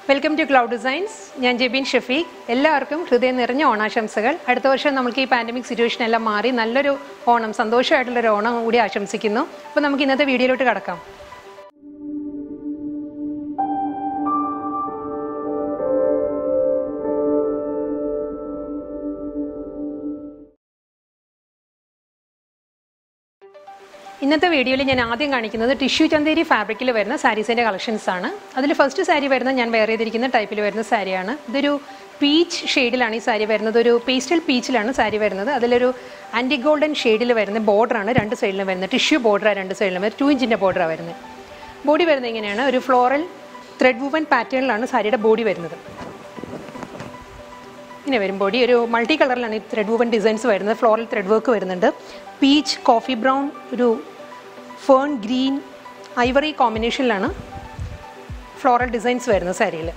welcome to cloud designs ഞാൻ ജെബിൻ ഷഫീഖ് എല്ലാവർക്കും ഹൃദയം നിറഞ്ഞ ഓണാശംസകൾ അടുത്ത വർഷം നമുക്ക് ഈ പാൻഡമിക് സിറ്റുവേഷൻ എല്ലാം മാറി നല്ലൊരു ഓണം സന്തോഷമായിട്ടുള്ളൊരു ഓണം കൂടി ആശംസിക്കുന്നു അപ്പോൾ നമുക്ക് ഇന്നത്തെ വീഡിയോയിലോട്ട് കടക്കാം ഇന്നത്തെ വീഡിയോയിൽ ഞാൻ ആദ്യം കാണിക്കുന്നത് ടിഷ്യൂ ചന്തേരി ഫാബ്രിക്കിൽ വരുന്ന സാരീസിൻ്റെ കളക്ഷൻസ് ആണ് അതിൽ ഫസ്റ്റ് സാരി വരുന്നത് ഞാൻ വെയർ ചെയ്തിരിക്കുന്ന ടൈപ്പിൽ വരുന്ന സാരിയാണ് ഇതൊരു പീച്ച് ഷെയ്ഡിലാണ് ഈ സാരി വരുന്നത് ഒരു പേസ്റ്റൽ പീച്ചിലാണ് സാരി വരുന്നത് അതിലൊരു ആൻറ്റി ഗോൾഡൻ ഷെയ്ഡിൽ വരുന്ന ബോർഡറാണ് രണ്ട് സൈഡിലും വരുന്നത് ടിഷ്യൂ ബോർഡറാണ് രണ്ട് സൈഡിലും വരുന്നത് ടു ഇഞ്ചിൻ്റെ ബോർഡറാണ് വരുന്നത് ബോഡി വരുന്നത് ഇങ്ങനെയാണ് ഒരു ഫ്ലോറൽ ത്രെഡ് വുവൻ പാറ്റേണിലാണ് സാരിയുടെ ബോഡി വരുന്നത് ഇങ്ങനെ വരും ബോഡി ഒരു മൾട്ടി കളറിലാണ് ഈ ത്രെഡ് വുവൻ ഡിസൈൻസ് വരുന്നത് ഫ്ലോറൽ ത്രെഡ് വർക്ക് വരുന്നുണ്ട് പീച്ച് കോഫി ബ്രൗൺ ഒരു ഫേൺ ഗ്രീൻ ഐവറി കോമ്പിനേഷനിലാണ് ഫ്ലോറൽ ഡിസൈൻസ് വരുന്നത് സാരിയിൽ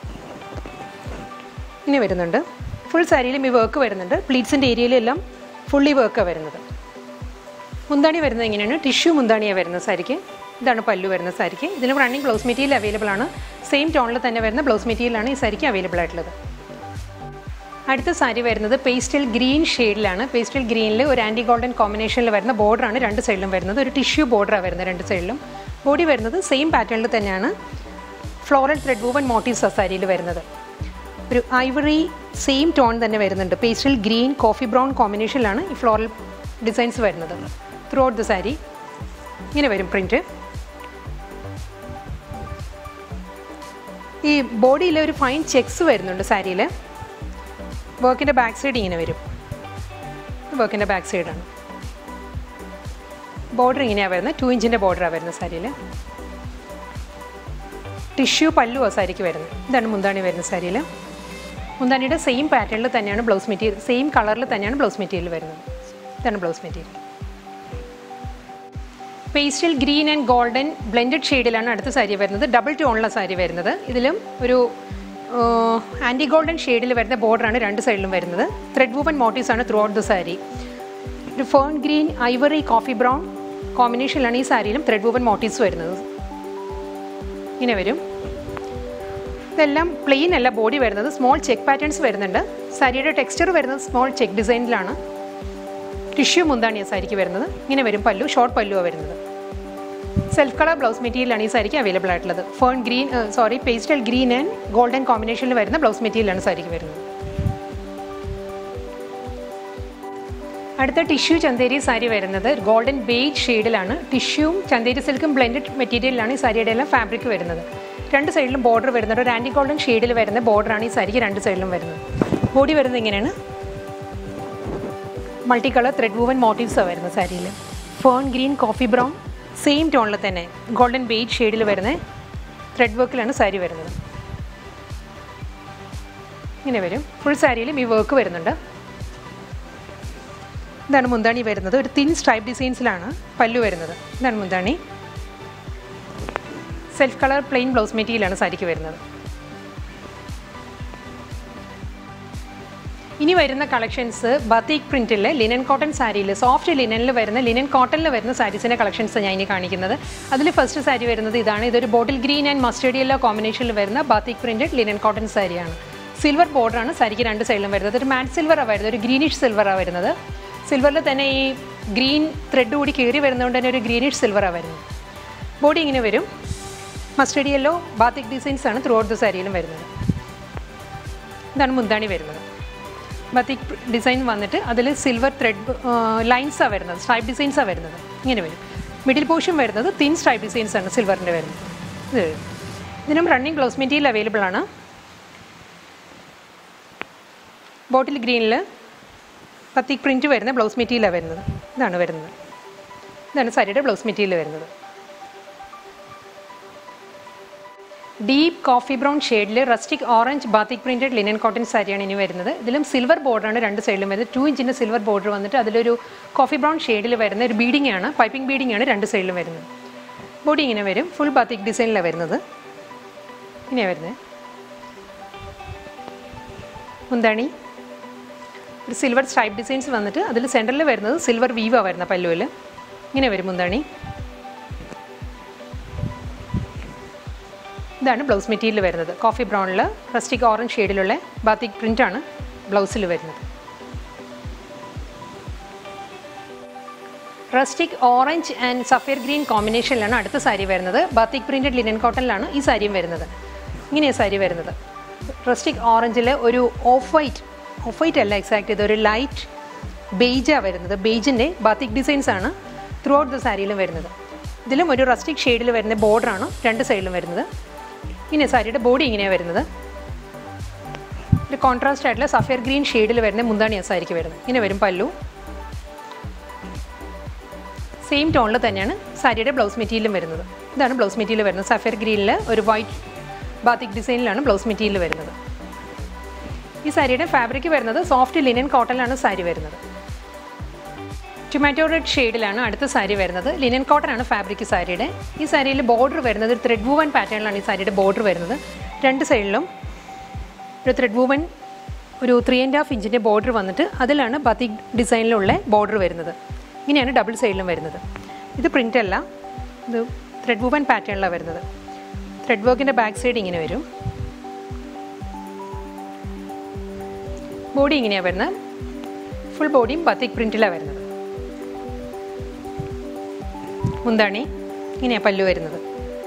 ഇങ്ങനെ വരുന്നുണ്ട് ഫുൾ സാരിയിലും ഈ വർക്ക് വരുന്നുണ്ട് പ്ലീറ്റ്സിൻ്റെ ഏരിയയിലെല്ലാം ഫുള്ളി വർക്കാണ് വരുന്നത് മുന്താണി വരുന്നത് എങ്ങനെയാണ് ടിഷ്യൂ മുന്താണിയാണ് വരുന്നത് സാരിക്ക് ഇതാണ് പല്ലു വരുന്ന സാരിക്ക് ഇതിന് റണ്ണിങ് ബ്ലൗസ് മെറ്റീരിയൽ അവൈലബിൾ ആണ് സെയിം ടോണിൽ തന്നെ വരുന്ന ബ്ലൗസ് മെറ്റീരിയലാണ് ഈ സാരിക്ക് അവൈലബിൾ ആയിട്ടുള്ളത് അടുത്ത സാരി വരുന്നത് പേസ്റ്റൽ ഗ്രീൻ ഷെയ്ഡിലാണ് പേസ്റ്റൽ ഗ്രീനിൽ ഒരു ആൻറ്റി ഗോൾഡൻ കോമ്പിനേഷനിൽ വരുന്ന ബോർഡറാണ് രണ്ട് സൈഡിലും വരുന്നത് ഒരു ടിഷ്യൂ ബോർഡറാണ് വരുന്നത് രണ്ട് സൈഡിലും ബോഡി വരുന്നത് സെയിം പാറ്റേണിൽ തന്നെയാണ് ഫ്ലോറൽ ത്രെഡ് വൂവൻ മോട്ടീവ്സ് ആ സാരിയിൽ വരുന്നത് ഒരു ഐവറി സെയിം ടോൺ തന്നെ വരുന്നുണ്ട് പേസ്റ്റൽ ഗ്രീൻ കോഫി ബ്രൗൺ കോമ്പിനേഷനിലാണ് ഈ ഫ്ലോറൽ ഡിസൈൻസ് വരുന്നത് ത്രൂ ഔട്ട് ദ സാരി ഇങ്ങനെ വരും പ്രിൻറ്റ് ഈ ബോഡിയിൽ ഒരു ഫൈൻ ചെക്സ് വരുന്നുണ്ട് സാരിയിൽ വർക്കിൻ്റെ ബാക്ക് സൈഡ് ഇങ്ങനെ വരും വർക്കിൻ്റെ ബാക്ക് സൈഡാണ് ബോർഡർ ഇങ്ങനെയാണ് വരുന്നത് ടു ഇഞ്ചിൻ്റെ ബോർഡറാണ് വരുന്നത് സാരിയിൽ ടിഷ്യൂ പല്ലുവാണ് സാരിക്ക് വരുന്നത് ഇതാണ് മുന്താണി വരുന്നത് സാരിയിൽ മുന്താണിയുടെ സെയിം പാറ്റേണിൽ തന്നെയാണ് ബ്ലൗസ് മെറ്റീരിയൽ സെയിം കളറിൽ തന്നെയാണ് ബ്ലൗസ് മെറ്റീരിയൽ വരുന്നത് ഇതാണ് blouse material pastel green and golden blended ഷെയ്ഡിലാണ് അടുത്ത സാരി വരുന്നത് ഡബിൾ ടോണുള്ള സാരി വരുന്നത് ഇതിലും ഒരു ആൻറ്റി ഗോൾഡൻ ഷെയ്ഡിൽ വരുന്ന ബോർഡറാണ് രണ്ട് സൈഡിലും വരുന്നത് ത്രെഡ് വൂവൻ മോട്ടീവ്സ് ആണ് ത്രൂ ഔട്ട് ദ സാരി ഒരു fern green ivory coffee brown കോമ്പിനേഷനിലാണ് ഈ സാരിയിലും ത്രെഡ് വൂവൻ മോട്ടീവ്സ് വരുന്നത് ഇങ്ങനെ വരും ഇതെല്ലാം പ്ലെയിൻ അല്ല ബോഡി വരുന്നത് സ്മോൾ ചെക്ക് പാറ്റേൺസ് വരുന്നുണ്ട് സാരിയുടെ ടെക്സ്ചർ വരുന്നത് സ്മോൾ ചെക്ക് ഡിസൈനിലാണ് ടിഷ്യൂ മുന്താണിയാണ് സാരിക്ക് വരുന്നത് ഇങ്ങനെ വരും പല്ലു ഷോർട്ട് പല്ലുവാണ് വരുന്നത് സെൽഫ് കളർ ബ്ലൗസ് മെറ്റീരിയലാണ് ഈ സാരിക്ക് അവൈലബിൾ ആയിട്ടുള്ളത് fern green sorry pastel green and golden കോമ്പിനേഷനിൽ വരുന്ന ബ്ലൗസ് മെറ്റീരിയലാണ് സാരിക്ക് വരുന്നത് അടുത്ത ടിഷ്യൂ ചന്തേരി സാരി വരുന്നത് ഗോൾഡൻ ബേജ് ഷെയ്ഡിലാണ് ടിഷ്യൂവും ചന്തേരി സിൽക്കും ബ്ലെൻഡഡ് മെറ്റീരിയലാണ് ഈ സാരിയുടെ എല്ലാം ഫാബ്രിക് വരുന്നത് രണ്ട് സൈഡിലും ബോർഡർ വരുന്നുണ്ട് ഒരു ആൻറ്റി ഗോൾഡൻ ഷെയ്ഡിൽ വരുന്ന ബോർഡറാണ് ഈ സാരിക്ക് രണ്ട് സൈഡിലും വരുന്നത് ബോഡി വരുന്നത് ഇങ്ങനെയാണ് മൾട്ടി കളർ ത്രെഡ് വൂവൻ മോട്ടീവ്സാണ് വരുന്നത് സാരിയിൽ fern green coffee brown same ടോണിൽ തന്നെ ഗോൾഡൻ ബേജ് ഷെയ്ഡിൽ വരുന്ന ത്രെഡ് വർക്കിലാണ് സാരി വരുന്നത് ഇങ്ങനെ വരും ഫുൾ സാരിയിലും ഈ വർക്ക് വരുന്നുണ്ട് ഇതാണ് മുന്താണി വരുന്നത് ഒരു തിൻ സ്ട്രൈപ്പ് ഡിസൈൻസിലാണ് പല്ലു വരുന്നത് ഇതാണ് മുന്താണി സെൽഫ് കളർ പ്ലെയിൻ ബ്ലൗസ് മെറ്റീരിയലാണ് സാരിക്ക് വരുന്നത് ഇനി വരുന്ന കളക്ഷൻസ് ബത്തീക് പ്രിന്റിൽ ലിനൻ കോട്ടൺ സാരിയിൽ സോഫ്റ്റ് ലിനനിൽ വരുന്ന ലിനൻ കോട്ടണിൽ വരുന്ന സാരീസിൻ്റെ കളക്ഷൻസ് ഞാൻ ഇനി കാണിക്കുന്നത് അതിൽ ഫസ്റ്റ് സാരി വരുന്നത് ഇതാണ് ഇതൊരു bottle green and mustard yellow കോമ്പിനേഷനിൽ വരുന്ന ബാത്തിക് പ്രിന്റഡ് ലിനൻ കോട്ടൺ സാരിയാണ് സിൽവർ ബോർഡറാണ് സാരിക്ക് രണ്ട് സൈഡിലും വരുന്നത് ഒരു മാറ്റ് സിൽവറാണ് വരുന്നത് ഒരു ഗ്രീനിഷ് സിൽവറാണ് വരുന്നത് സിൽവറിൽ തന്നെ ഈ ഗ്രീൻ ത്രെഡ് കൂടി കയറി വരുന്നതുകൊണ്ട് തന്നെ ഒരു ഗ്രീനിഷ് സിൽവറാണ് വരുന്നത് ബോഡി ഇങ്ങനെ വരും മസ്റ്റേഡ് യെല്ലോ ബാത്തിക് ഡിസൈൻസ് ആണ് ത്രൂ ഔട്ട് ദ സാരിയിലും വരുന്നത് ഇതാണ് മുന്താണി വരുന്നത് ബത്തിക് ഡിസൈൻ വന്നിട്ട് അതിൽ സിൽവർ ത്രെഡ് ലൈൻസാണ് വരുന്നത് സ്ട്രൈപ്പ് ഡിസൈൻസാണ് വരുന്നത് ഇങ്ങനെ വരും മിഡിൽ പോർഷൻ വരുന്നത് തിൻ സ്ട്രൈപ്പ് ഡിസൈൻസ് ആണ് സിൽവറിൻ്റെ വരുന്നത് ഇത് ഇതിനും റണ്ണിങ് ബ്ലൗസ് മെറ്റീരിയൽ അവൈലബിൾ ആണ് ബോട്ടിൽ ഗ്രീനിൽ പത്തിക് പ്രിൻറ്റ് വരുന്ന ബ്ലൗസ് മെറ്റീരിയലാണ് വരുന്നത് ഇതാണ് വരുന്നത് ഇതാണ് സാരിയുടെ ബ്ലൗസ് മെറ്റീരിയൽ വരുന്നത് ഡീപ്പ് കോഫി ബ്രൗൺ ഷെയ്ഡിൽ rustic orange batik printed linen cotton സാരിയാണ് ഇനി വരുന്നത് ഇതിലും സിൽവർ ബോർഡറാണ് രണ്ട് സൈഡിലും വരുന്നത് ടു ഇഞ്ചിൻ്റെ സിൽവർ ബോർഡർ വന്നിട്ട് അതിലൊരു കോഫി ബ്രൗൺ ഷെയ്ഡിൽ വരുന്ന ഒരു ബീഡിംഗ് ആണ് പൈപ്പിംഗ് ബീഡിംഗ് ആണ് രണ്ട് സൈഡിലും വരുന്നത് ബോഡി ഇങ്ങനെ വരും ഫുൾ ബാത്തിക് ഡിസൈനിലാണ് വരുന്നത് ഇങ്ങനെയാണ് വരുന്നത് മുന്താണി ഒരു സിൽവർ സ്ട്രൈപ്പ് ഡിസൈൻസ് വന്നിട്ട് അതിൽ സെൻറ്ററിൽ വരുന്നത് സിൽവർ വീവാണ് വരുന്നത് പല്ലുവിൽ ഇങ്ങനെ വരും മുന്താണി ഇതാണ് ബ്ലൗസ് മെറ്റീരിയൽ വരുന്നത് കോഫി ബ്രൗണിൽ റസ്റ്റിക് ഓറഞ്ച് ഷെയ്ഡിലുള്ള ബാത്തിക് പ്രിൻ്റാണ് ബ്ലൗസിൽ വരുന്നത് rustic orange and sapphire green കോമ്പിനേഷനിലാണ് അടുത്ത സാരി വരുന്നത് ബാത്തിക് പ്രിൻറ്റഡ് ലിനൻ കോട്ടണിലാണ് ഈ സാരിയും വരുന്നത് ഇങ്ങനെയാണ് സാരി വരുന്നത് റസ്റ്റിക് ഓറഞ്ചിൽ ഒരു ഓഫ് വൈറ്റ് ഓഫ് വൈറ്റ് അല്ല എക്സാക്ട് ഇതൊരു ലൈറ്റ് ബെയ്ജാണ് വരുന്നത് ബെയ്ജിൻ്റെ ബാത്തിക് ഡിസൈൻസ് ആണ് ത്രൂ ഔട്ട് ദ സാരിയിലും വരുന്നത് ഇതിലും ഒരു റസ്റ്റിക് ഷെയ്ഡിൽ വരുന്ന ബോർഡറാണ് രണ്ട് സൈഡിലും വരുന്നത് ഇങ്ങനെ സാരിയുടെ ബോഡി ഇങ്ങനെയാണ് വരുന്നത് ഒരു കോൺട്രാസ്റ്റ് ആയിട്ടുള്ള സഫയർ ഗ്രീൻ ഷെയ്ഡിൽ വരുന്ന മുന്താണിയാണ് സാരിക്ക് വരുന്നത് ഇങ്ങനെ വരും പല്ലു സെയിം ടോണിൽ തന്നെയാണ് സാരിയുടെ ബ്ലൗസ് മെറ്റീരിയലും വരുന്നത് ഇതാണ് ബ്ലൗസ് മെറ്റീരിയൽ വരുന്നത് സഫയർ ഗ്രീനിൽ ഒരു വൈറ്റ് ബാത്തിക് ഡിസൈനിലാണ് ബ്ലൗസ് മെറ്റീരിയൽ വരുന്നത് ഈ സാരിയുടെ ഫാബ്രിക് വരുന്നത് സോഫ്റ്റ് ലിനൻ കോട്ടണിലാണ് സാരി വരുന്നത് ടൊമാറ്റോ റെഡ് ഷെയ്ഡിലാണ് അടുത്ത സാരി വരുന്നത് ലിനൻ കോട്ടൺ ആണ് ഫാബ്രിക് സാരിയുടെ ഈ സാരിയിൽ ബോർഡർ വരുന്നത് ത്രെഡ് വൂവൻ പാറ്റേണിലാണ് ഈ സാരിയുടെ ബോർഡർ വരുന്നത് രണ്ട് സൈഡിലും ഒരു ത്രെഡ് വൂവൻ ഒരു ത്രീ ആൻഡ് ഹാഫ് ഇഞ്ചിൻ്റെ ബോർഡർ വന്നിട്ട് അതിലാണ് ബത്തിക് ഡിസൈനിലുള്ള ബോർഡർ വരുന്നത് ഇങ്ങനെയാണ് ഡബിൾ സൈഡിലും വരുന്നത് ഇത് പ്രിൻ്റ് അല്ല ഇത് ത്രെഡ് വൂവൻ പാറ്റേണിലാണ് വരുന്നത് ത്രെഡ് വർക്കിൻ്റെ ബാക്ക് സൈഡ് ഇങ്ങനെ വരും ബോഡി ഇങ്ങനെയാണ് വരുന്നത് ഫുൾ ബോഡിയും ബത്തിക് പ്രിൻറ്റിലാണ് വരുന്നത് മുന്താണി ഇങ്ങനെയാണ് പല്ലു വരുന്നത്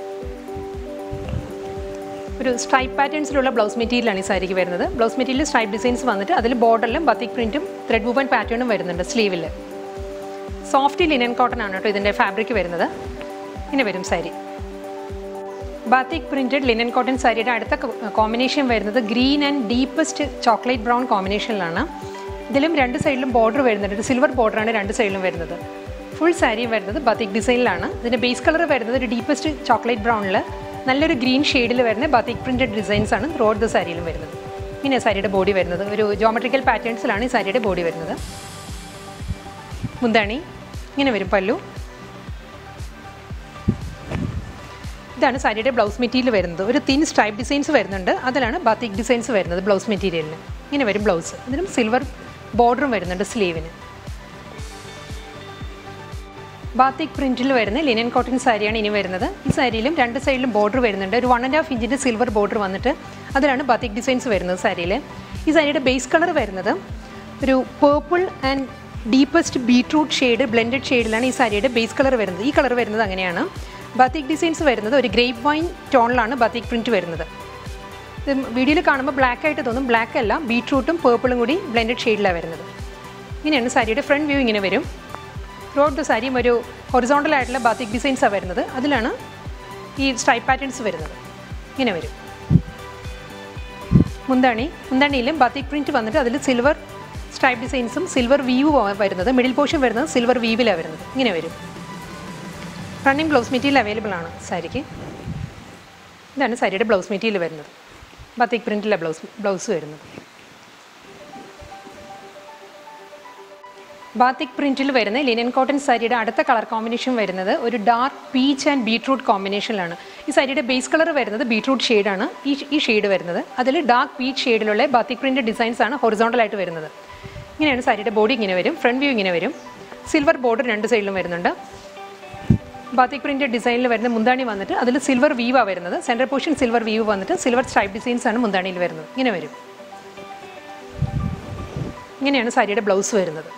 ഒരു സ്ട്രൈപ്പ് പാറ്റേൺസിലുള്ള ബ്ലൗസ് മെറ്റീരിയലാണ് ഈ സാരിക്ക് വരുന്നത് ബ്ലൗസ് മെറ്റീരിയൽ സ്ട്രൈപ്പ് ഡിസൈൻസ് വന്നിട്ട് അതിൽ ബോർഡറിലും ബത്തിക് പ്രിൻറ്റും ത്രെഡ് വൂവൻ പാറ്റേണും വരുന്നുണ്ട് സ്ലീവിൽ സോഫ്റ്റ് ലിനൻ കോട്ടൺ ആണ് കേട്ടോ ഇതിൻ്റെ ഫാബ്രിക് വരുന്നത് ഇങ്ങനെ വരും sari batik printed linen cotton സാരിയുടെ അടുത്ത കോമ്പിനേഷൻ വരുന്നത് green and deepest chocolate brown കോമ്പിനേഷനിലാണ് ഇതിലും രണ്ട് സൈഡിലും ബോർഡർ വരുന്നുണ്ട് ഒരു സിൽവർ ബോർഡറാണ് രണ്ട് സൈഡിലും വരുന്നത് ഫുൾ സാരി വരുന്നത് ബാത്തിക് ഡിസൈനിലാണ് ഇതിൻ്റെ ബേസ് കളർ വരുന്നത് ഒരു ഡീപ്പസ്റ്റ് ചോക്ലേറ്റ് ബ്രൗണിൽ നല്ലൊരു ഗ്രീൻ ഷെയ്ഡിൽ വരുന്ന ബാത്തിക് പ്രിൻറ്റഡ് ഡിസൈൻസ് ആണ് ത്രൂ ഔട്ട് ദ സാരിയിലും വരുന്നത് ഇങ്ങനെ സാരിയുടെ ബോഡി വരുന്നത് ഒരു ജോമെട്രിക്കൽ പാറ്റേൺസിലാണ് ഈ സാരിയുടെ ബോഡി വരുന്നത് മുന്താണി ഇങ്ങനെ വരും പല്ലു ഇതാണ് സാരിയുടെ ബ്ലൗസ് മെറ്റീരിയൽ വരുന്നത് ഒരു തിൻ സ്ട്രൈപ്പ് ഡിസൈൻസ് വരുന്നുണ്ട് അതിലാണ് ബാത്തിക് ഡിസൈൻസ് വരുന്നത് ബ്ലൗസ് മെറ്റീരിയലിന് ഇങ്ങനെ വരും ബ്ലൗസ് ഇതിനും സിൽവർ ബോർഡറും വരുന്നുണ്ട് സ്ലീവിന് ബാത്തിക് പ്രിന്റിൽ വരുന്ന ലിനൻ കോട്ടൺ സാരിയാണ് ഇനി വരുന്നത് ഈ സാരിയിലും രണ്ട് സൈഡിലും ബോർഡർ വരുന്നുണ്ട് ഒരു വൺ ആൻഡ് ഹാഫ് ഇഞ്ചിൻ്റെ സിൽവർ ബോർഡർ വന്നിട്ട് അതിലാണ് ബാത്തിക് ഡിസൈൻസ് വരുന്നത് സാരിയിൽ ഈ സാരിയുടെ ബേസ് കളർ വരുന്നത് ഒരു purple and deepest beetroot shade blended ഷെയ്ഡിലാണ് ഈ സാരിയുടെ ബേസ് കളർ വരുന്നത് ഈ കളർ വരുന്നത് അങ്ങനെയാണ് ബാത്തിക് ഡിസൈൻസ് വരുന്നത് ഒരു ഗ്രേപ്പ് വൈൻ ടോണിലാണ് ബാത്തിക് പ്രിൻറ്റ് വരുന്നത് ഇത് വീഡിയോയിൽ കാണുമ്പോൾ ബ്ലാക്ക് ആയിട്ട് തോന്നും ബ്ലാക്ക് അല്ല ബീട്രൂട്ടും പേർപ്പിളും കൂടി ബ്ലെൻഡഡ് ഷെയ്ഡിലാണ് വരുന്നത് ഇങ്ങനെയാണ് സാരിയുടെ ഫ്രണ്ട് വ്യൂ ഇങ്ങനെ വരും ത്രൂഔട്ട് ദ സാരിയും ഒരു ഹൊറിസോണ്ടൽ ആയിട്ടുള്ള ബാത്തിക് ഡിസൈൻസാണ് വരുന്നത് അതിലാണ് ഈ സ്ട്രൈപ്പ് പാറ്റേൺസ് വരുന്നത് ഇങ്ങനെ വരും മുന്താണി മുന്താണിയിലും ബാത്തിക് പ്രിൻറ്റ് വന്നിട്ട് അതിൽ സിൽവർ സ്ട്രൈപ്പ് ഡിസൈൻസും സിൽവർ വീവ് വരുന്നത് മിഡിൽ പോർഷൻ വരുന്നത് സിൽവർ വീവിലാണ് വരുന്നത് ഇങ്ങനെ വരും റണ്ണിങ് ബ്ലൗസ് മെറ്റീരിയൽ അവൈലബിൾ ആണ് സാരിക്ക് ഇതാണ് സാരിയുടെ ബ്ലൗസ് മെറ്റീരിയൽ വരുന്നത് ബാത്തിക് പ്രിൻറ്റിലെ ബ്ലൗസ് ബ്ലൗസ് വരുന്നത് ബാത്തിക് പ്രിൻറ്റിൽ വരുന്ന ലിനൻ കോട്ടൺ സാരിയുടെ അടുത്ത കളർ കോമ്പിനേഷൻ വരുന്നത് ഒരു ഡാർക്ക് പീച്ച് ആൻഡ് ബീട്രൂട്ട് കോമ്പിനേഷനിലാണ് ഈ സാരിയുടെ ബേസ് കളർ വരുന്നത് ബീട്രൂട്ട് ഷെയ്ഡാണ് ഈ ഈ ഷെയ്ഡ് വരുന്നത് അതിൽ ഡാർക്ക് പീച്ച് ഷെയ്ഡിലുള്ള ബാത്തിക് പ്രിൻറ്റ് ഡിസൈൻസ് ആണ് ഹൊറിസോണ്ടൽ ആയിട്ട് വരുന്നത് ഇങ്ങനെയാണ് സാരിയുടെ ബോഡി ഇങ്ങനെ വരും ഫ്രണ്ട് വ്യൂ ഇങ്ങനെ വരും സിൽവർ ബോർഡർ രണ്ട് സൈഡിലും വരുന്നുണ്ട് ബാത്തിക് പ്രിന്റ് ഡിസൈനിൽ വരുന്ന മുന്താണി വന്നിട്ട് അതിൽ സിൽവർ വീവാണ് വരുന്നത് സെൻറ്റർ പോർഷൻ സിൽവർ വീവ് വന്നിട്ട് സിൽവർ സ്ട്രൈപ്പ് ഡിസൈൻസ് ആണ് മുന്താണിയിൽ വരുന്നത് ഇങ്ങനെ വരും ഇങ്ങനെയാണ് സാരിയുടെ ബ്ലൗസ് വരുന്നത്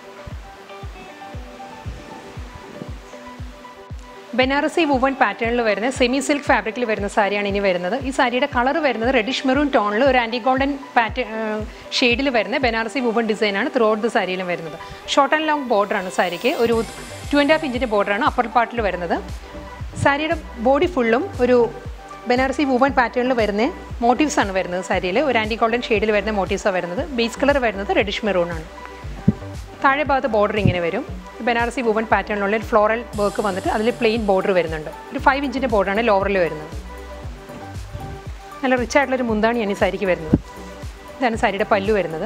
ബനാറസി വുവൺ പാറ്റേണിൽ വരുന്ന സെമി സിൽക്ക് ഫാബ്രിക്കിൽ വരുന്ന സാരിയാണ് ഇനി വരുന്നത് ഈ സാരിയുടെ കളർ വരുന്നത് റെഡിഷ് മെറൂൺ ടോണിൽ ഒരു ആൻറ്റി ഗോൾഡൻ പാറ്റേൺ ഷെയ്ഡിൽ വരുന്ന ബനാറസി വുവൺ ഡിസൈനാണ് ത്രൂ ഔട്ട് ദ സാരിയിലും വരുന്നത് ഷോർട്ട് ആൻഡ് ലോങ് ബോർഡറാണ് സാരിക്ക് ഒരു ടു ആൻഡ് ഹാഫ് ഇഞ്ചിൻ്റെ ബോർഡറാണ് അപ്പർ പാർട്ടിൽ വരുന്നത് സാരിയുടെ ബോഡി ഫുള്ളും ഒരു ബനാറസി വുവൺ പാറ്റേണിൽ വരുന്ന മോട്ടീവ്സ് ആണ് വരുന്നത് സാരിയിൽ ഒരു ആൻറ്റി ഗോൾഡൻ ഷെയ്ഡിൽ വരുന്ന മോട്ടീവ്സാണ് വരുന്നത് ബേസ് കളർ വരുന്നത് റെഡിഷ് മെറൂൺ ആണ് താഴെ ഭാഗത്ത് ബോർഡർ ഇങ്ങനെ വരും ബനാറസി വുവൺ പാറ്റേണിലുള്ള ഒരു ഫ്ലോറൽ വർക്ക് വന്നിട്ട് അതിൽ പ്ലെയിൻ ബോർഡർ വരുന്നുണ്ട് ഒരു ഫൈവ് ഇഞ്ചിൻ്റെ ബോർഡറാണ് ലോവറിൽ വരുന്നത് നല്ല റിച്ച് ആയിട്ടുള്ളൊരു മുന്താണിയാണ് ഈ സാരിക്ക് വരുന്നത് ഇതാണ് സാരിയുടെ പല്ലു വരുന്നത്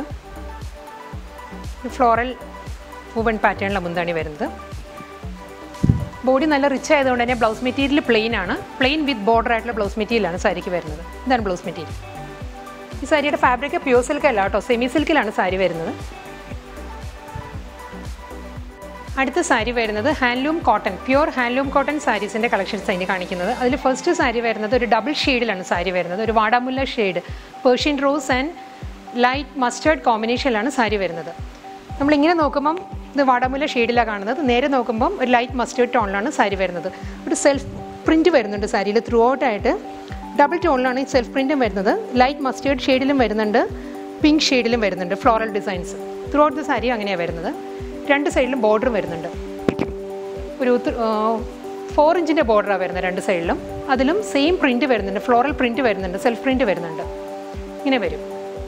ഫ്ലോറൽ വുവൺ പാറ്റേണിലെ മുന്താണി വരുന്നത് ബോഡി നല്ല റിച്ച് ആയതുകൊണ്ട് തന്നെ ബ്ലൗസ് മെറ്റീരിയൽ പ്ലെയിൻ ആണ് പ്ലെയിൻ വിത്ത് ബോർഡർ ആയിട്ടുള്ള ബ്ലൗസ് മെറ്റീരിയലാണ് സാരിക്ക് വരുന്നത് ഇതാണ് ബ്ലൗസ് മെറ്റീരിയൽ ഈ സാരിയുടെ ഫാബ്രിക് പ്യൂർ സിൽക്ക് അല്ല കേട്ടോ സെമി സിൽക്കിലാണ് സാരി വരുന്നത് അടുത്ത സാരി വരുന്നത് handloom cotton pure handloom cotton സാരീസിൻ്റെ കളക്ഷൻസ് അതിന് കാണിക്കുന്നത് അതിൽ ഫസ്റ്റ് സാരി വരുന്നത് ഒരു ഡബിൾ ഷെയ്ഡിലാണ് സാരി വരുന്നത് ഒരു വാടാമുല്ല shade Persian rose and light mustard കോമ്പിനേഷനിലാണ് സാരി വരുന്നത് നമ്മളിങ്ങനെ നോക്കുമ്പം ഇത് വാടാമുല്ല ഷെയ്ഡിലാണ് കാണുന്നത് നേരെ നോക്കുമ്പം ഒരു ലൈറ്റ് മസ്റ്റേർഡ് ടോണിലാണ് സാരി വരുന്നത് ഒരു സെൽഫ് പ്രിൻറ്റ് വരുന്നുണ്ട് സാരിയിൽ ത്രൂ ഔട്ടായിട്ട് ഡബിൾ ടോണിലാണ് ഈ സെൽഫ് പ്രിൻറ്റും വരുന്നത് ലൈറ്റ് മസ്റ്റേർഡ് ഷെയ്ഡിലും വരുന്നുണ്ട് പിങ്ക് ഷെയ്ഡിലും വരുന്നുണ്ട് floral designs throughout the sari അങ്ങനെയാണ് വരുന്നത് രണ്ട് സൈഡിലും ബോർഡർ വരുന്നുണ്ട് ഒരു ഫോർ ഇഞ്ചിൻ്റെ ബോർഡറാണ് വരുന്നത് രണ്ട് സൈഡിലും അതിലും സെയിം പ്രിൻറ്റ് വരുന്നുണ്ട് ഫ്ലോറൽ പ്രിൻറ്റ് വരുന്നുണ്ട് സെൽഫ് പ്രിൻറ്റ് വരുന്നുണ്ട് ഇങ്ങനെ വരും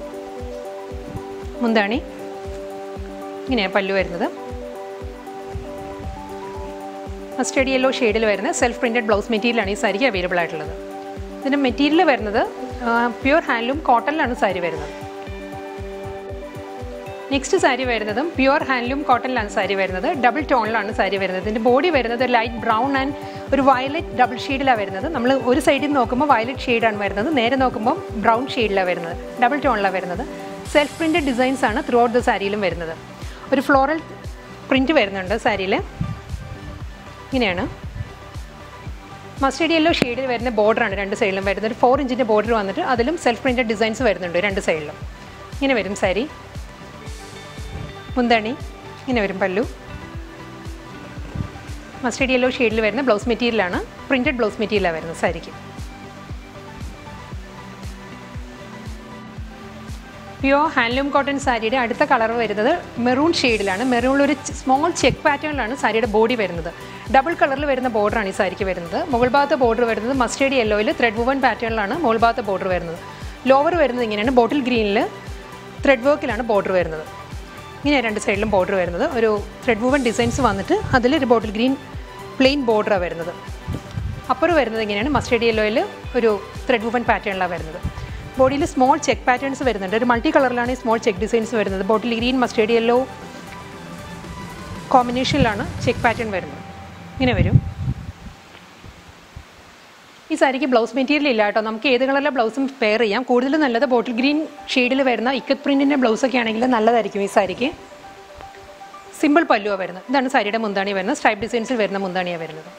മുന്താണി ഇങ്ങനെയാണ് പല്ലു വരുന്നത് മസ്റ്റേഡ് യെല്ലോ ഷെയ്ഡിൽ വരുന്ന സെൽഫ് പ്രിൻറ്റഡ് ബ്ലൗസ് മെറ്റീരിയലാണ് ഈ സാരിക്ക് അവൈലബിൾ ആയിട്ടുള്ളത് ഇതിൻ്റെ മെറ്റീരിയൽ വരുന്നത് പ്യുവർ ഹാൻഡ്ലൂം കോട്ടണിലാണ് സാരി വരുന്നത് നെക്സ്റ്റ് സാരി വരുന്നതും പ്യുവർ ഹാൻഡ്ലൂം കോട്ടണിലാണ് സാരി വരുന്നത് ഡബിൾ ടോണിലാണ് സാരി വരുന്നത് ഇതിൻ്റെ ബോഡി വരുന്നത് ലൈറ്റ് ബ്രൗൺ ആൻഡ് ഒരു വയലറ്റ് ഡബിൾ ഷെയ്ഡിലാണ് വരുന്നത് നമ്മൾ ഒരു സൈഡിൽ നോക്കുമ്പോൾ വയലറ്റ് ഷെയ്ഡാണ് വരുന്നത് നേരെ നോക്കുമ്പോൾ ബ്രൗൺ ഷെയ്ഡിലാണ് വരുന്നത് ഡബിൾ ടോണിലാണ് വരുന്നത് സെൽഫ് പ്രിൻറ്റഡ് ഡിസൈൻസ് ആണ് ത്രൂ ഔട്ട് ദ സാരിയിലും വരുന്നത് ഒരു ഫ്ലോറൽ പ്രിൻറ്റ് വരുന്നുണ്ട് സാരിയിൽ ഇങ്ങനെയാണ് മസ്റ്റേഡ് യെല്ലോ ഷെയ്ഡിൽ വരുന്ന ബോർഡറാണ് രണ്ട് സൈഡിലും വരുന്നത് ഒരു ഫോർ ഇഞ്ചിൻ്റെ ബോർഡർ വന്നിട്ട് അതിലും സെൽഫ് പ്രിൻറ്റഡ് ഡിസൈൻസ് വരുന്നുണ്ട് രണ്ട് സൈഡിലും ഇങ്ങനെ വരും സാരി മുന്താണി ഇങ്ങനെ വരും പല്ലു മസ്റ്റേഡ് യെല്ലോ ഷെയ്ഡിൽ വരുന്ന ബ്ലൗസ് മെറ്റീരിയലാണ് പ്രിൻറ്റഡ് ബ്ലൗസ് മെറ്റീരിയലാണ് വരുന്നത് സാരിക്ക് പ്യുവർ ഹാൻഡ്ലൂം കോട്ടൺ സാരിയുടെ അടുത്ത കളർ വരുന്നത് മെറൂൺ ഷെയ്ഡിലാണ് മെറൂണിൽ ഒരു സ്മോൾ ചെക്ക് പാറ്റേണിലാണ് സാരിയുടെ ബോഡി വരുന്നത് ഡബിൾ കളറിൽ വരുന്ന ബോർഡറാണ് ഈ സാരിക്ക് വരുന്നത് മുകൾ ഭാഗത്തെ ബോർഡർ വരുന്നത് മസ്റ്റേഡ് യെല്ലോയിൽ ത്രെഡ് വുവൻ പാറ്റേണിലാണ് മുകൾ ഭാഗത്തെ ബോർഡർ വരുന്നത് ലോവർ വരുന്നത് ഇങ്ങനെയാണ് ബോട്ടിൽ ഗ്രീനിൽ ത്രെഡ് വർക്കിലാണ് ബോർഡർ വരുന്നത് ഇങ്ങനെ രണ്ട് സൈഡിലും ബോർഡർ വരുന്നത് ഒരു ത്രെഡ് വുവൻ ഡിസൈൻസ് വന്നിട്ട് അതിൽ ഒരു ബോട്ടിൽ ഗ്രീൻ പ്ലെയിൻ ബോർഡറാണ് വരുന്നത് അപ്പുറം വരുന്നത് ഇങ്ങനെയാണ് മസ്റ്റേഡ് യെല്ലോയിൽ ഒരു ത്രെഡ് വുവൻ പാറ്റേണിലാണ് വരുന്നത് ബോഡിയിൽ സ്മോൾ ചെക്ക് പാറ്റേൺസ് വരുന്നുണ്ട് ഒരു മൾട്ടി കളറിലാണ് ഈ സ്മോൾ ചെക്ക് ഡിസൈൻസ് വരുന്നത് ബോട്ടിൽ ഗ്രീൻ മസ്റ്റേഡ് യെല്ലോ കോമ്പിനേഷനിലാണ് ചെക്ക് പാറ്റേൺ വരുന്നത് ഇങ്ങനെ വരും ഈ സാരിക്ക് ബ്ലൗസ് മെറ്റീരിയൽ ഇല്ല കേട്ടോ നമുക്ക് ഏത് കളറിലെ ബ്ലൗസും പെയർ ചെയ്യാം കൂടുതൽ നല്ലത് ബോട്ടിൽ ഗ്രീൻ ഷെയ്ഡിൽ വരുന്ന ഇക്കത്ത് പ്രിൻറ്റിൻ്റെ ബ്ലൗസൊക്കെ ആണെങ്കിൽ നല്ലതായിരിക്കും ഈ സാരിക്ക് സിമ്പിൾ പല്ലുവാണ് വരുന്നത് ഇതാണ് സാരിയുടെ മുന്താണി വരുന്നത് സ്ട്രൈപ്പ് ഡിസൈൻസിൽ വരുന്ന മുന്താണിയാണ് വരുന്നത്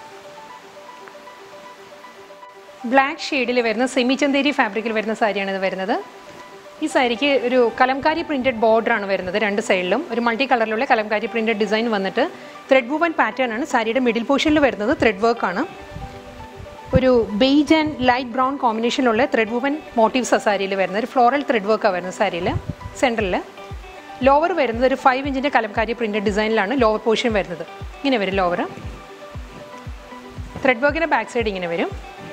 ബ്ലാക്ക് ഷെയ്ഡിൽ വരുന്ന സെമി ചന്തേരി ഫാബ്രിക്കിൽ വരുന്ന സാരിയാണ് ഇത് വരുന്നത് ഈ സാരിക്ക് ഒരു കലംകാരി പ്രിൻറ്റഡ് ബോർഡറാണ് വരുന്നത് രണ്ട് സൈഡിലും ഒരു മൾട്ടി കളറിലുള്ള കലംകാരി പ്രിൻറ്റഡ് ഡിസൈൻ വന്നിട്ട് ത്രെഡ് വുവൻ പാറ്റേൺ ആണ് സാരിയുടെ മിഡിൽ പോർഷനിൽ വരുന്നത് ത്രെഡ് വർക്കാണ് ഒരു ബെയ്ജ് ആൻഡ് ലൈറ്റ് ബ്രൗൺ കോമ്പിനേഷനിലുള്ള ത്രെഡ് വുവൻ മോട്ടീവ്സ് ആ സാരിയിൽ വരുന്നത് ഒരു ഫ്ലോറൽ ത്രെഡ് വർക്കാണ് വരുന്നത് സാരിയിൽ സെൻറ്ററിൽ ലോവർ വരുന്നത് ഒരു ഫൈവ് ഇഞ്ചിൻ്റെ കലംകാരി പ്രിൻറ്റഡ് ഡിസൈനിലാണ് ലോവർ പോർഷൻ വരുന്നത് ഇങ്ങനെ വരും ലോവർ ത്രെഡ് വർക്കിൻ്റെ ബാക്ക് സൈഡ് ഇങ്ങനെ വരും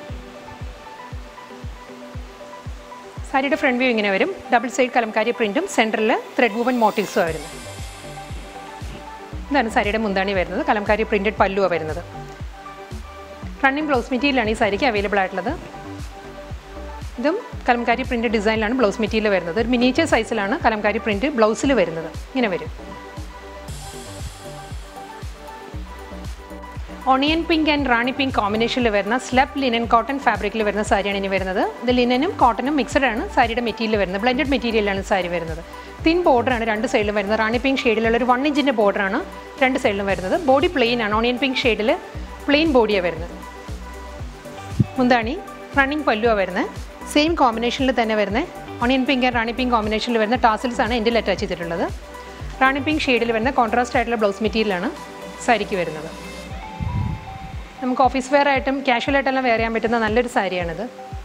സാരിയുടെ ഫ്രണ്ട് വ്യൂ ഇങ്ങനെ വരും ഡബിൾ സൈഡ് കലംകാരി പ്രിൻറ്റും സെൻറ്ററിൽ ത്രെഡ് വുവൻ മോട്ടീവ്സും വരുന്നത് ഇതാണ് സാരിയുടെ മുന്താണി വരുന്നത് കലംകാരി പ്രിൻറ്റഡ് പല്ലുവാണ് വരുന്നത് റണ്ണിങ് ബ്ലൗസ് മെറ്റീരിയലാണ് ഈ സാരിക്ക് അവൈലബിൾ ആയിട്ടുള്ളത് ഇതും കലംകാരി പ്രിൻറ്റ് ഡിസൈനിലാണ് ബ്ലൗസ് മെറ്റീരിയൽ വരുന്നത് ഒരു മിനിയേച്ചർ സൈസിലാണ് കലംകാരി പ്രിൻറ്റ് ബ്ലൗസിൽ വരുന്നത് ഇങ്ങനെ വരും onion pink and rani pink കോമ്പിനേഷനിൽ വരുന്ന സ്ലബ് ലിനൻ കോട്ടൺ ഫാബ്രിക്കിൽ വരുന്ന സാരിയാണ് ഇനി വരുന്നത് ഇത് ലിനനും കോട്ടണും മിക്സഡ് ആണ് സാരിയുടെ മെറ്റീരിയൽ വരുന്നത് ബ്ലെൻഡഡ് മെറ്റീരിയലാണ് സാരി വരുന്നത് തിൻ ബോർഡറാണ് രണ്ട് സൈഡിലും വരുന്നത് റാണി പിങ്ക് ഷെയ്ഡിലുള്ള ഒരു വൺ ഇഞ്ചിൻ്റെ ബോർഡറാണ് രണ്ട് സൈഡിലും വരുന്നത് ബോഡി പ്ലെയിൻ ആണ് ഓണിയൻ പിങ്ക് ഷെയ്ഡിൽ പ്ലെയിൻ ബോഡിയാണ് വരുന്നത് മുന്താണി റണ്ണിങ് പല്ലുവാണ് വരുന്നത് സെയിം കോമ്പിനേഷനിൽ തന്നെ വരുന്നത് onion pink and rani pink കോമ്പിനേഷനിൽ വരുന്ന ടാസിൽസ് ആണ് എൻ്റെ അറ്റാച്ച് ചെയ്തിട്ടുള്ളത് റാണി പിങ്ക് ഷെയ്ഡിൽ വരുന്ന കോൺട്രാസ്റ്റ് ആയിട്ടുള്ള ബ്ലൗസ് മെറ്റീരിയലാണ് സാരിക്ക് വരുന്നത് നമുക്ക് ഓഫീസ് വെയർ ആയിട്ടും കാഷ്വൽ ആയിട്ടെല്ലാം വെയർ ചെയ്യാൻ പറ്റുന്ന നല്ലൊരു സാരിയാണിത്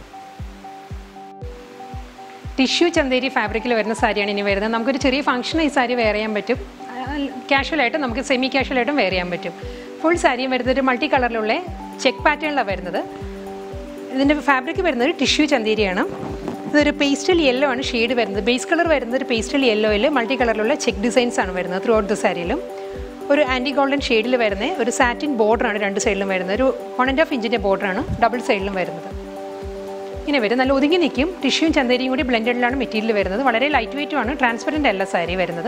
ടിഷ്യൂ ചന്തേരി ഫാബ്രിക്കിൽ വരുന്ന സാരിയാണ് ഇനി വരുന്നത് നമുക്കൊരു ചെറിയ ഫംഗ്ഷൻ ഈ സാരി വെയർ ചെയ്യാൻ പറ്റും കാഷ്വലായിട്ട് നമുക്ക് സെമി കാഷ്വലായിട്ടും വെയർ ചെയ്യാൻ പറ്റും ഫുൾ സാരിയും വരുന്നത് ഒരു മൾട്ടി കളറിലുള്ള ചെക്ക് പാറ്റേണിലാണ് വരുന്നത് ഇതിൻ്റെ ഫാബ്രിക് വരുന്നത് ടിഷ്യൂ ചന്തേരിയാണ് ഇതൊരു പേസ്റ്റൽ യെല്ലോ ആണ് ഷെയ്ഡ് വരുന്നത് ബേസ് കളർ വരുന്നത് ഒരു പേസ്റ്റൽ യെല്ലോയിൽ മൾട്ടി കളറിലുള്ള ചെക്ക് ഡിസൈൻസ് ആണ് വരുന്നത് ത്രൂ ഔട്ട് ദ സാരിയിലും ഒരു ആൻറ്റി ഗോൾഡൻ ഷെയ്ഡിൽ വരുന്ന ഒരു സാറ്റിൻ ബോർഡറാണ് രണ്ട് സൈഡിലും വരുന്നത് ഒരു വൺ ആൻഡ് ഹാഫ് ഇഞ്ചിൻ്റെ ബോർഡറാണ് ഡബിൾ സൈഡിലും വരുന്നത് ഇങ്ങനെ വരും നല്ല ഒതുങ്ങി നിൽക്കും ടിഷ്യൂയും ചന്തേരിയും കൂടി ബ്ലെൻഡഡിലാണ് മെറ്റീരിയൽ വരുന്നത് വളരെ ലൈറ്റ് വെയിറ്റും ആണ് ട്രാൻസ്പെറൻ്റ് അല്ല സാരി വരുന്നത്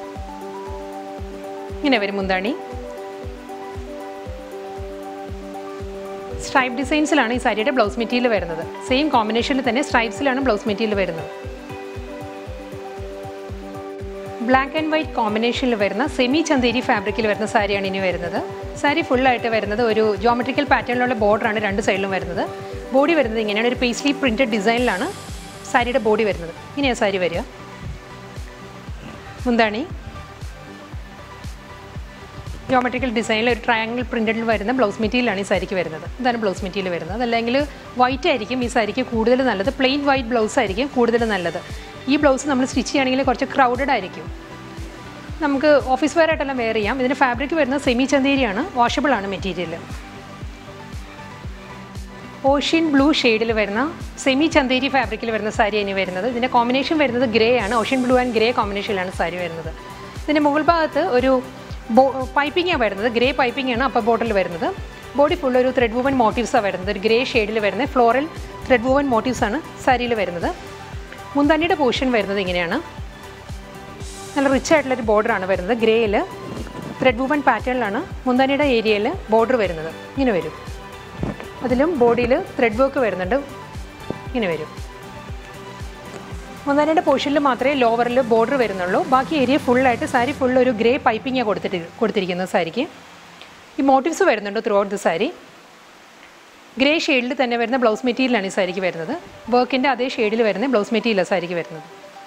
ഇങ്ങനെ വരും മുന്താണി സ്ട്രൈപ്പ് ഡിസൈൻസിലാണ് ഈ സാരിയുടെ ബ്ലൗസ് മെറ്റീരിയൽ വരുന്നത് സെയിം കോമ്പിനേഷനിൽ തന്നെ സ്ട്രൈപ്സിലാണ് ബ്ലൗസ് മെറ്റീരിയൽ വരുന്നത് ബ്ലാക്ക് ആൻഡ് വൈറ്റ് കോമ്പിനേഷനിൽ വരുന്ന സെമി ചന്തേരി ഫാബ്രിക്കിൽ വരുന്ന സാരിയാണ് ഇനി വരുന്നത് സാരി ഫുള്ളായിട്ട് വരുന്നത് ഒരു ജോമെട്രിക്കൽ പാറ്റേണിലുള്ള ബോർഡറാണ് രണ്ട് സൈഡിലും വരുന്നത് ബോഡി വരുന്നത് ഇങ്ങനെയാണ് ഒരു പേസ്ലി പ്രിൻറ്റഡ് ഡിസൈനിലാണ് സാരിയുടെ ബോഡി വരുന്നത് ഇങ്ങനെയാണ് സാരി വരിക മുന്താണി ജോമെട്രിക്കൽ ഡിസൈനിൽ ഒരു ട്രയാങ്കിൾ പ്രിൻറ്റഡിൽ വരുന്ന ബ്ലൗസ് മെറ്റീരിയലാണ് ഈ സാരിക്ക് വരുന്നത് ഇതാണ് ബ്ലൗസ് മെറ്റീരിയൽ വരുന്നത് അതല്ലെങ്കിൽ വൈറ്റ് ആയിരിക്കും ഈ സാരിക്ക് കൂടുതൽ നല്ലത് പ്ലെയിൻ വൈറ്റ് ബ്ലൗസ് ആയിരിക്കും കൂടുതൽ നല്ലത് ഈ ബ്ലൗസ് നമ്മൾ സ്റ്റിച്ച് ചെയ്യുകയാണെങ്കിൽ കുറച്ച് ക്രൗഡഡ് ആയിരിക്കും നമുക്ക് ഓഫീസ് വെയർ ആയിട്ടെല്ലാം വെയർ ചെയ്യാം ഇതിന് ഫാബ്രിക് വരുന്നത് സെമി ചന്തേരിയാണ് വാഷബിൾ ആണ് മെറ്റീരിയൽ ഓഷ്യൻ ബ്ലൂ ഷെയ്ഡിൽ വരുന്ന സെമി ചന്തേരി ഫാബ്രിക്കിൽ വരുന്ന സാരി ഇനി വരുന്നത് ഇതിൻ്റെ കോമ്പിനേഷൻ വരുന്നത് ഗ്രേ ആണ് ഓഷ്യൻ ബ്ലൂ ആൻഡ് ഗ്രേ കോമ്പിനേഷനിലാണ് സാരി വരുന്നത് ഇതിൻ്റെ മുകൾ ഭാഗത്ത് ഒരു ബോ പൈപ്പിംഗാണ് വരുന്നത് ഗ്രേ പൈപ്പിംഗ് ആണ് അപ്പർ ബോട്ടിൽ വരുന്നത് ബോഡി ഫുൾ ഒരു ത്രെഡ് വുവൻ മോട്ടീവ്സാണ് വരുന്നത് ഒരു ഗ്രേ ഷെയ്ഡിൽ വരുന്ന ഫ്ലോറൽ ത്രെഡ് വുവൻ മോട്ടീവ്സ് ആണ് സാരിയിൽ വരുന്നത് മുന്താനിയുടെ പോർഷൻ വരുന്നത് ഇങ്ങനെയാണ് നല്ല റിച്ച് ആയിട്ടുള്ളൊരു ബോർഡറാണ് വരുന്നത് ഗ്രേയിൽ ത്രെഡ് വുവൻ പാറ്റേണിലാണ് മുന്താനിയുടെ ഏരിയയിൽ ബോർഡർ വരുന്നത് ഇങ്ങനെ വരും അതിലും ബോഡിയിൽ ത്രെഡ് വർക്ക് വരുന്നുണ്ട് ഇങ്ങനെ വരും മുന്താനിയുടെ പോർഷനിൽ മാത്രമേ ലോവറിൽ ബോർഡർ വരുന്നുള്ളൂ ബാക്കി ഏരിയ ഫുള്ളായിട്ട് സാരി ഫുൾ ഒരു ഗ്രേ പൈപ്പിങ്ങാണ് കൊടുത്തിട്ട് കൊടുത്തിരിക്കുന്നത് സാരിക്ക് ഈ മോട്ടീവ്സ് വരുന്നുണ്ട് throughout the sari grey ഷെയ്ഡിൽ തന്നെ വരുന്ന ബ്ലൗസ് മെറ്റീരിയലാണ് ഈ സാരിക്ക് വരുന്നത് വർക്കിൻ്റെ അതേ ഷെയ്ഡിൽ വരുന്ന ബ്ലൗസ് മെറ്റീരിയലാണ് സാരിക്ക് വരുന്നത്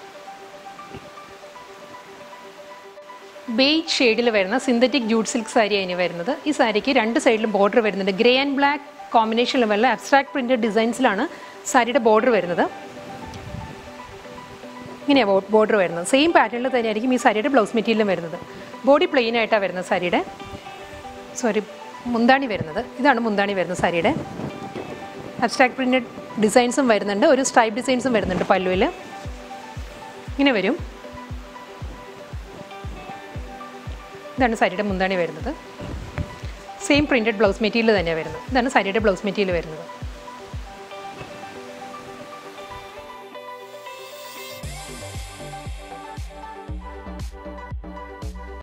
ബേജ് ഷെയ്ഡിൽ വരുന്ന സിന്തറ്റിക് ജൂട്ട് സിൽക്ക് സാരി അതിന് വരുന്നത് ഈ സാരിക്ക് രണ്ട് സൈഡിലും ബോർഡർ വരുന്നുണ്ട് ഗ്രേ ആൻഡ് ബ്ലാക്ക് കോമ്പിനേഷനിൽ വരുന്ന അബ്സ്ട്രാക്ട് പ്രിൻറ്റഡ് ഡിസൈൻസിലാണ് സാരിയുടെ ബോർഡർ വരുന്നത് ഇങ്ങനെയാണ് ബോർഡർ വരുന്നത് സെയിം പാറ്റേണിൽ തന്നെയായിരിക്കും ഈ സാരിയുടെ ബ്ലൗസ് മെറ്റീരിയലും വരുന്നത് ബോഡി പ്ലെയിൻ ആയിട്ടാണ് വരുന്നത് സാരിയുടെ സോറി മുന്താണി വരുന്നത് ഇതാണ് മുന്താണി വരുന്നത് സാരിയുടെ അബ്സ്ട്രാക്ട് പ്രിൻറ്റഡ് ഡിസൈൻസും വരുന്നുണ്ട് ഒരു സ്ട്രൈപ്പ് ഡിസൈൻസും വരുന്നുണ്ട് പല്ലുവിൽ ഇങ്ങനെ വരും ഇതാണ് സാരിയുടെ മുന്താണി വരുന്നത് സെയിം പ്രിൻറ്റഡ് ബ്ലൗസ് മെറ്റീരിയൽ തന്നെയാണ് വരുന്നത് ഇതാണ് സാരിയുടെ ബ്ലൗസ് മെറ്റീരിയൽ വരുന്നത്